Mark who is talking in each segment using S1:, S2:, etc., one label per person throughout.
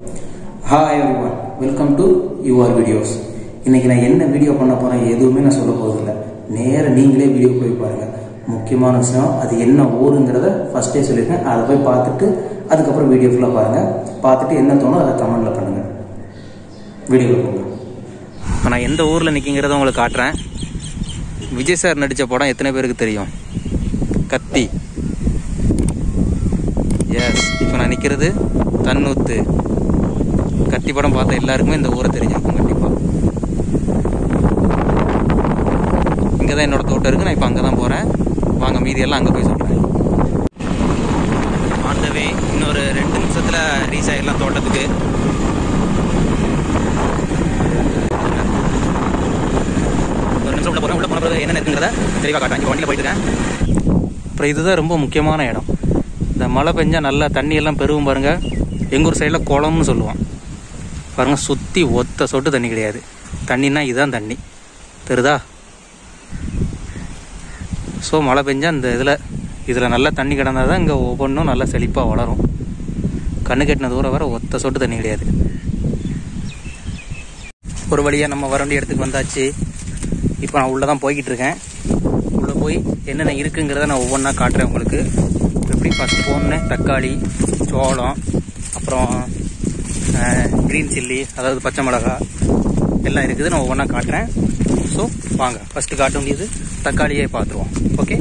S1: hi everyone welcome to your videos இன்னைக்கு நான் என்ன வீடியோ பண்ண போறேன் எதுவுமே நான் சொல்ல போறதில்ல நேரா நீங்களே வீடியோ போய் பாருங்க முக்கியமான விஷயம் அது என்ன ஊருங்கிறத ஃபர்ஸ்டே சொல்லியிருக்கேன் அதை போய் பார்த்துட்டு அதுக்கப்புறம் வீடியோ ஃபுல்லாக பாருங்க பார்த்துட்டு என்ன தோணும் அதை கமெண்ட்ல பண்ணுங்க வீடியோ போங்க
S2: இப்போ நான் எந்த ஊரில் நிற்கிங்கிறத உங்களுக்கு காட்டுறேன் விஜய் சார் நடித்த படம் எத்தனை பேருக்கு தெரியும் கத்தி எஸ் இப்போ நான் நிற்கிறது தன்னூத்து கத்தி படம் பார்த்த எல்லாருக்குமே இந்த ஊரை தெரிஞ்சிருக்கும் கண்டிப்பாக இங்கே தான் என்னோட தோட்டம் இருக்குது நான் இப்போ அங்கே தான் போகிறேன் வாங்க மீதியெல்லாம் அங்கே போய் சொல்கிறேன் ஆண்டவே இன்னொரு ரெண்டு நிமிஷத்தில் ரீச் ஆகிடலாம் தோட்டத்துக்கு ஒரு நிமிஷம் உள்ள போகிறேன் உள்ள போன பிறகு என்னென்ன இருக்குங்கிறத தெளிவாக காட்டுறேன் இங்கே வண்டியில் போயிட்டு இருக்கேன் அப்புறம் இதுதான் ரொம்ப முக்கியமான இடம் இந்த மழை பெஞ்சா நல்லா தண்ணி எல்லாம் பெருகும் பாருங்க எங்கள் ஊர் சைடில் குளம்னு சொல்லுவோம் பாருங்க சுற்றி ஒத்த சொட்டு தண்ணி கிடையாது தண்ணின்னா இதுதான் தண்ணி தெரியுதா ஸோ மழை பெஞ்சா இந்த இதில் இதில் நல்லா தண்ணி கிடந்தால் தான் இங்கே ஒவ்வொன்றும் நல்லா செழிப்பாக வளரும் கண்ணு கெட்டின தூரம் வர ஒத்த சொட்டு தண்ணி கிடையாது ஒரு வழியாக நம்ம வர வேண்டிய இடத்துக்கு வந்தாச்சு இப்போ நான் உள்ளே தான் போய்கிட்டு இருக்கேன் உள்ளே போய் என்னென்ன இருக்குங்கிறத நான் ஒவ்வொன்றா காட்டுறேன் உங்களுக்கு எப்படி ஃபஸ்ட் போனேன் தக்காளி சோளம் அப்புறம் க்ரீன் சில்லி அதாவது பச்சை மிளகா எல்லாம் இருக்குது நான் ஒவ்வொன்றா காட்டுறேன் ஸோ வாங்க ஃபஸ்ட்டு காட்ட வேண்டியது தக்காளியே பார்த்துருவோம் ஓகே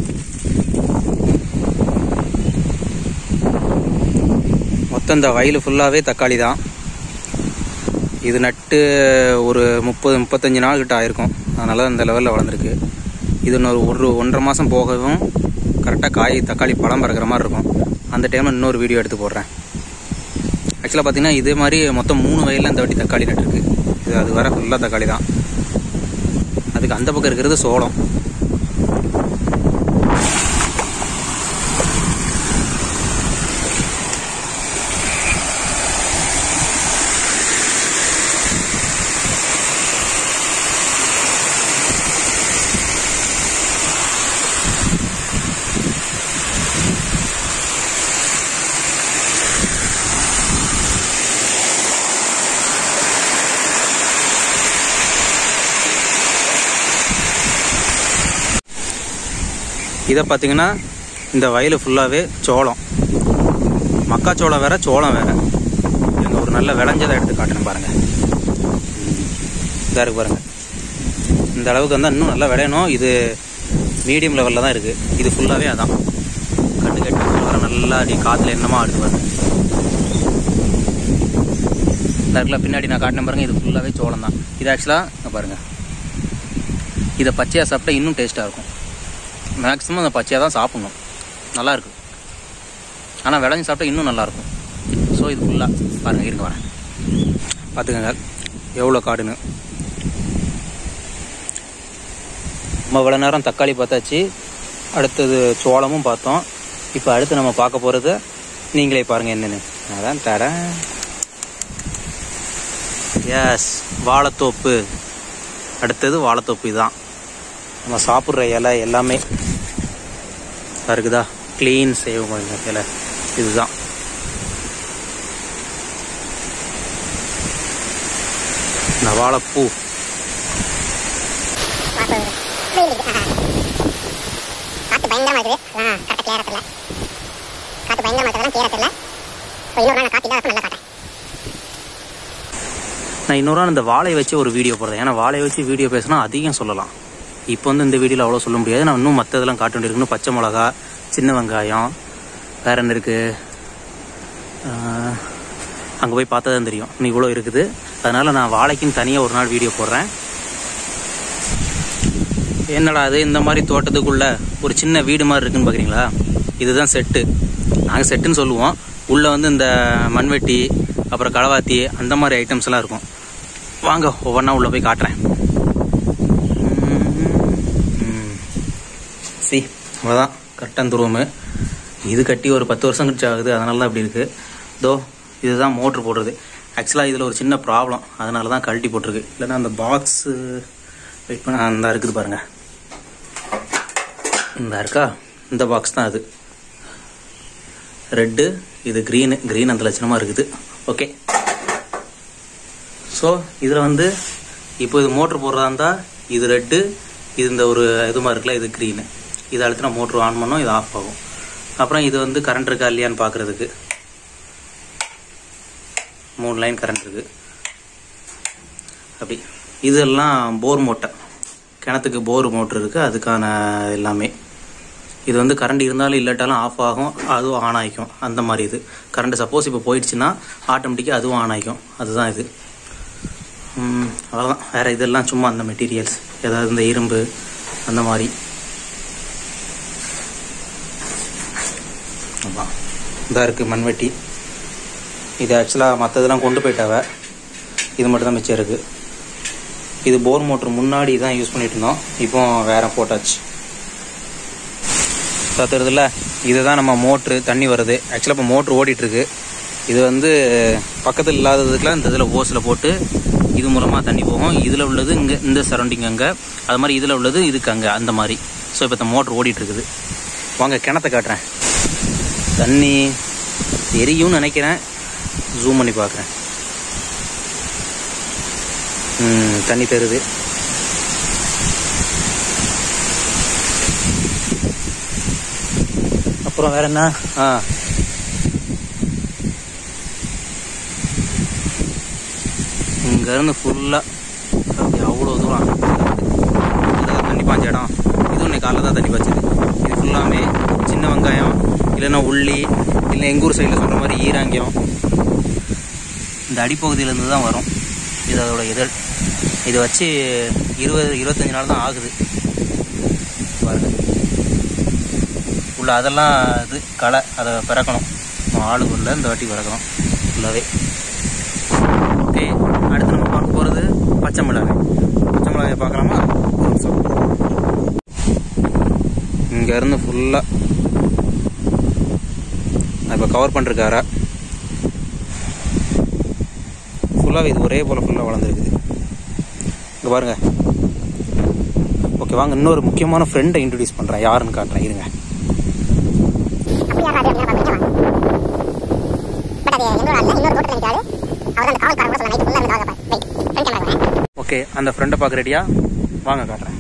S2: மொத்தம் இந்த வயல் ஃபுல்லாகவே தக்காளி தான் இது நட்டு ஒரு முப்பது முப்பத்தஞ்சு நாள் கிட்ட ஆயிருக்கும் அதனால தான் இந்த லெவலில் வளர்ந்துருக்கு இது இன்னொரு ஒரு ஒன்றரை மாதம் போகவும் கரெக்டாக காய் தக்காளி பழம் பறக்கிற மாதிரி இருக்கும் அந்த டைமில் இன்னொரு வீடியோ எடுத்து போடுறேன் ஆக்சுவலாக பார்த்தீங்கன்னா இதே மாதிரி மொத்தம் மூணு வயலில் இந்த வாட்டி தக்காளி நட்டுருக்கு இது அது வர ஃபுல்லாக தக்காளி தான் அதுக்கு அந்த பக்கம் இருக்கிறது சோளம் இதை பார்த்தீங்கன்னா இந்த வயல் ஃபுல்லாகவே சோளம் மக்காச்சோளம் வேற சோளம் வேற இங்க ஒரு நல்ல விளைஞ்சதை எடுத்து காட்டுறேன் பாருங்க இதாக இருக்கு பாருங்க இந்த அளவுக்கு வந்தால் இன்னும் நல்லா விளையணும் இது மீடியம் லெவலில் தான் இருக்குது இது ஃபுல்லாகவே அதான் கண்டு கட்டு வர நல்லா அடி காற்றுல என்னமா ஆடுது பாருங்க இந்த இடத்துல பின்னாடி நான் காட்டின பாருங்க இது ஃபுல்லாகவே சோளம் தான் இது ஆக்சுவலாக பாருங்க இதை பச்சையாக சாப்பிட்டா இன்னும் டேஸ்ட்டாக இருக்கும் மேக்ஸிமம் அந்த பச்சையாக தான் சாப்பிட்ணும் நல்லா இருக்கு ஆனால் விளைஞ்சி சாப்பிட்டா இன்னும் நல்லாயிருக்கும் ஸோ இது ஃபுல்லாக பாருங்கள் இருங்க வரேன் பார்த்துக்கங்க எவ்வளோ காடுன்னு நம்ம இவ்வளோ நேரம் தக்காளி பார்த்தாச்சு அடுத்தது சோளமும் பார்த்தோம் இப்போ அடுத்து நம்ம பார்க்க போகிறது நீங்களே பாருங்கள் என்னென்னு அதான் தரேன் எஸ் வாழைத்தோப்பு அடுத்தது வாழைத்தோப்பு இதுதான் நம்ம சாப்பிட்ற இலை எல்லாமே இருக்குதா க்ளீன் செய்வோம் இந்த இலை இதுதான் இந்த வாழைப்பூ
S3: காத்து பயங்கரமா இருக்குது அதான் கரெக்டாக கிளியரா தெரியல காத்து பயங்கரமா இருக்கிறதெல்லாம் கிளியரா தெரியல இப்போ இன்னொரு நாள் காத்து இல்லாத நல்லா காட்டேன்
S2: நான் இன்னொரு நாள் இந்த வாழை வச்சு ஒரு வீடியோ போடுறேன் ஏன்னா வாழை வச்சு வீடியோ பேசினா அதிகம் சொல்லலாம் இப்போ வந்து இந்த வீடியோவில் அவ்வளோ சொல்ல முடியாது நான் இன்னும் மற்றதெல்லாம் காட்ட வேண்டியிருக்கு இன்னும் பச்சை மிளகா சின்ன வெங்காயம் வேற என்ன இருக்கு அங்கே போய் பார்த்தா தான் தெரியும் இன்னும் இவ்வளோ இருக்குது அதனால நான் வாழைக்குன்னு தனியாக ஒரு நாள் வீடியோ போடுறேன் என்னடா அது இந்த மாதிரி தோட்டத்துக்குள்ள ஒரு சின்ன வீடு மாதிரி இருக்குன்னு பார்க்குறீங்களா இதுதான் செட்டு நாங்கள் செட்டுன்னு சொல்லுவோம் உள்ளே வந்து இந்த மண்வெட்டி அப்புறம் களவாத்தி அந்த மாதிரி ஐட்டம்ஸ் எல்லாம் இருக்கும் வாங்க ஒவ்வொன்றா உள்ளே போய் காட்டுறேன் சி அவ்வளோதான் கரெக்டாக இந்த ரூமு இது கட்டி ஒரு பத்து வருஷம் கழிச்சு ஆகுது அதனால தான் அப்படி இருக்குது தோ இதுதான் மோட்ரு போடுறது ஆக்சுவலாக இதில் ஒரு சின்ன ப்ராப்ளம் அதனால தான் கழட்டி போட்டிருக்கு இல்லைன்னா அந்த பாக்ஸு வெயிட் பண்ண அந்த இருக்குது பாருங்கள் இந்த இருக்கா இந்த பாக்ஸ் தான் அது ரெட்டு இது க்ரீனு க்ரீன் அந்த லட்சணமாக இருக்குது ஓகே ஸோ இதில் வந்து இப்போ இது மோட்ரு போடுறதா இருந்தால் இது ரெட்டு இது இந்த ஒரு இது மாதிரி இருக்குல்ல இது க்ரீனு இதை அழுத்தினா மோட்ரு ஆன் பண்ணோம் இது ஆஃப் ஆகும் அப்புறம் இது வந்து கரண்ட் இருக்கா இல்லையான்னு பார்க்குறதுக்கு மூணு லைன் கரண்ட் இருக்கு அப்படி இதெல்லாம் போர் மோட்டை கிணத்துக்கு போர் மோட்ரு இருக்குது அதுக்கான எல்லாமே இது வந்து கரண்ட் இருந்தாலும் இல்லாட்டாலும் ஆஃப் ஆகும் அதுவும் ஆன் ஆகிக்கும் அந்த மாதிரி இது கரண்ட் சப்போஸ் இப்போ போயிடுச்சுன்னா ஆட்டோமேட்டிக்காக அதுவும் ஆன் ஆகிக்கும் அதுதான் இது ம், அவ்வளோதான் வேறு இதெல்லாம் சும்மா அந்த மெட்டீரியல்ஸ் ஏதாவது இந்த இரும்பு அந்த மாதிரி ஆமாம் இதாக இருக்குது மண்வெட்டி இது ஆக்சுவலாக மற்றதெல்லாம் கொண்டு போயிட்டாவ இது மட்டும் தான் மிச்சம் இருக்குது இது போர் மோட்ரு முன்னாடி தான் யூஸ் பண்ணிட்டு இருந்தோம் இப்போ வேற போட்டாச்சு பார்த்துறதுல இதுதான் நம்ம மோட்ரு தண்ணி வருது ஆக்சுவலாக இப்போ மோட்ரு ஓடிட்டு இருக்கு இது வந்து பக்கத்தில் இல்லாததுக்குலாம் இந்த இதில் ஓஸில் போட்டு இது மூலமாக தண்ணி போகும் இதில் உள்ளது இங்கே இந்த சரௌண்டிங் அங்கே அது மாதிரி இதில் உள்ளது இதுக்கு அங்கே அந்த மாதிரி ஸோ இப்போ இந்த மோட்ரு ஓடிட்டு இருக்குது வாங்க கிணத்த காட்டுறேன் தண்ணி எரியும்னு நினைக்கிறேன் ஜூம் பண்ணி பார்க்குறேன் ம், தண்ணி தருது அப்புறம் வேற என்ன ஆ இங்கேருந்து ஃபுல்லாக அப்படி அவ்வளோ தூரம் இதுதான் தண்ணி பாஞ்ச இடம் இதுவும் இன்னைக்கு காலைல தான் தண்ணி பாய்ச்சது இது ஃபுல்லாமே சின்ன வெங்காயம் இல்லைன்னா உள்ளி இல்லை எங்கள் ஊர் சைடில் சொல்கிற மாதிரி ஈராங்கியம் இந்த அடிப்பகுதியிலேருந்து தான் வரும் இது அதோட இதழ் இதை வச்சு இருபது இருபத்தஞ்சி நாள் தான் ஆகுது பாருங்க உள்ள அதெல்லாம் இது களை அதை பிறக்கணும் ஆளு உள்ள இந்த வாட்டி பிறக்கணும் ஃபுல்லாகவே ஓகே அடுத்து நம்ம பார்க்க போகிறது பச்சை மிளகாய் பச்சை மிளகாயை பார்க்கலாமா ஒரு நிமிஷம் இங்கேருந்து ஃபுல்லாக இப்போ கவர் பண்ணிருக்காரா ஃபுல்லாகவே இது ஒரே போல் ஃபுல்லாக வளர்ந்துருக்குது இங்கே பாருங்க ஓகே வாங்க இன்னொரு முக்கியமான ஃப்ரெண்டை இன்ட்ரடியூஸ் பண்ணுறேன் யாருன்னு காட்டுறேன் இருங்க
S3: அப்படி யாரா அது அப்படின்னா பார்த்துக்கலாம் பட் அது எங்களோட அல்ல இன்னொரு தோட்டத்தில் நிற்காது அவர் அந்த காவல்காரன் கூட சொல்ல நைட்டு ஃபுல்லாக இருந்தாங்க வெயிட் ஃப்ரெண்ட் கேமரா வரேன்
S2: ஓகே அந்த ஃப்ரெண்டை பார்க்க ரெடியா வாங்க காட்டுறேன்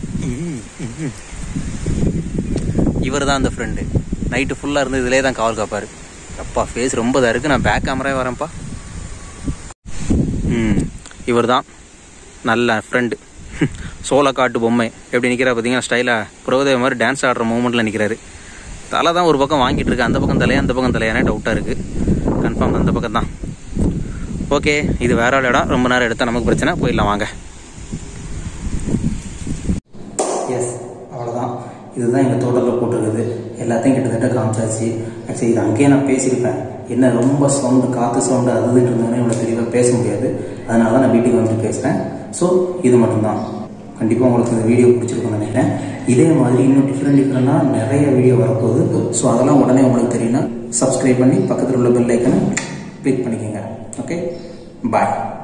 S2: இவர் தான் அந்த ஃப்ரெண்டு நைட்டு ஃபுல்லாக இருந்து இதிலே தான் காவல் காப்பார் அப்பா ஃபேஸ் ரொம்ப இதாக இருக்குது நான் பேக் கேமராவே வரேன்ப்பா ம் இவர் தான் நல்ல ஃப்ரெண்டு சோள காட்டு பொம்மை எப்படி நிற்கிறா பார்த்தீங்கன்னா ஸ்டைலாக புரோதேவ மாதிரி டான்ஸ் ஆடுற மூமெண்ட்டில் நிற்கிறாரு தலை தான் ஒரு பக்கம் வாங்கிட்டு இருக்கு அந்த பக்கம் தலையா அந்த பக்கம் தலையானே டவுட்டாக இருக்குது கன்ஃபார்ம் அந்த பக்கம் தான் ஓகே இது வேற ஒரு இடம் ரொம்ப நேரம் எடுத்தால் நமக்கு பிரச்சனை போயிடலாம் வாங்க
S1: எஸ் அவ்வளோதான் இதுதான் எங்கள் தோட்டத்தில் போட்டிருக்குது எல்லாத்தையும் கிட்டத்தட்ட காமிச்சாச்சு ஆக்சுவலி இது அங்கேயே நான் பேசியிருப்பேன் என்ன ரொம்ப சவுண்டு காற்று சவுண்டு அது இதுன்னு இருந்தோன்னே இவ்வளோ தெளிவாக பேச முடியாது அதனால தான் நான் வீட்டுக்கு வந்துட்டு பேசுகிறேன் ஸோ இது மட்டும்தான் கண்டிப்பாக உங்களுக்கு இந்த வீடியோ பிடிச்சிருக்கும்னு நினைக்கிறேன் இதே மாதிரி இன்னும் டிஃப்ரெண்ட் டிஃப்ரெண்டாக நிறைய வீடியோ வரப்போகுது ஸோ அதெல்லாம் உடனே உங்களுக்கு தெரியும்னா சப்ஸ்கிரைப் பண்ணி பக்கத்தில் உள்ள பெல் ஐக்கனை கிளிக் பண்ணிக்கோங்க ஓகே பாய்